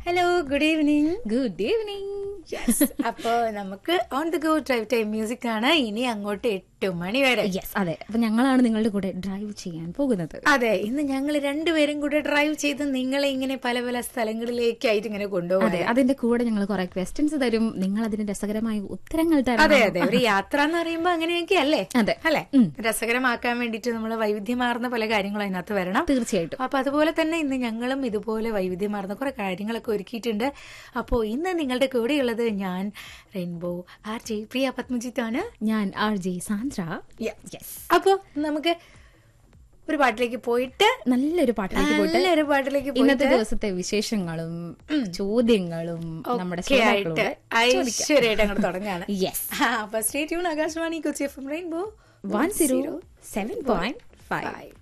Hello good evening good evening അപ്പോ നമുക്ക് on the go drive time music ആണ് ഇനി അങ്ങോട്ട് എട്ട് മണി വരെ യെസ് അതെ അപ്പൊ ഞങ്ങളാണ് നിങ്ങളുടെ കൂടെ ഡ്രൈവ് ചെയ്യാൻ പോകുന്നത് അതെ ഇന്ന് ഞങ്ങൾ രണ്ടുപേരും കൂടെ ഡ്രൈവ് ചെയ്ത് നിങ്ങളെ ഇങ്ങനെ പല പല സ്ഥലങ്ങളിലേക്കായിട്ട് ഇങ്ങനെ കൊണ്ടുപോകും അതെ അതിന്റെ കൂടെ ഞങ്ങൾ കുറെ ക്വസ്റ്റ്യൻസ് തരും നിങ്ങൾ അതിന് രസകരമായ ഉത്തരങ്ങൾ തരണം അതെ അതെ ഒരു യാത്ര എന്ന് പറയുമ്പോ അങ്ങനെയൊക്കെ അല്ലേ അതെ. അല്ലെ രസകരമാക്കാൻ വേണ്ടിയിട്ട് നമ്മൾ വൈവിധ്യമാർന്ന പല കാര്യങ്ങളും അതിനകത്ത് വരണം തീർച്ചയായിട്ടും അപ്പൊ അതുപോലെ തന്നെ ഇന്ന് ഞങ്ങളും ഇതുപോലെ വൈവിധ്യമാർന്ന കുറെ കാര്യങ്ങളൊക്കെ ഒരുക്കിയിട്ടുണ്ട് അപ്പോൾ ഇന്ന് നിങ്ങളുടെ കൂടെയുള്ളത് ഞാൻ rainbow R J Priya Padmajith ആണ് ഞാൻ ആർ ജെ സാന്ദ്ര യെസ് അപ്പോ നമുക്ക് ഒരു പാട്ടിലേക്ക് പോയിട്ട് നല്ലൊരു പാട്ടിലേക്ക് പോയിട്ട് നല്ലൊരു പാട്ടിലേക്ക് ഇന്നത്തെ പോയിട്ട് ദിവസത്തെ വിശേഷങ്ങളും ചോദ്യങ്ങളും നമ്മുടെ ഒക്കെ ആയിട്ട് ശ്രോതാക്കളോട് ഐശ്വര്യമായിട്ട് അങ്ങോട്ട് തുടങ്ങാണ് യെസ് അപ്പൊ stay tune Akashvani Kochi F M rainbow one zero seven point five five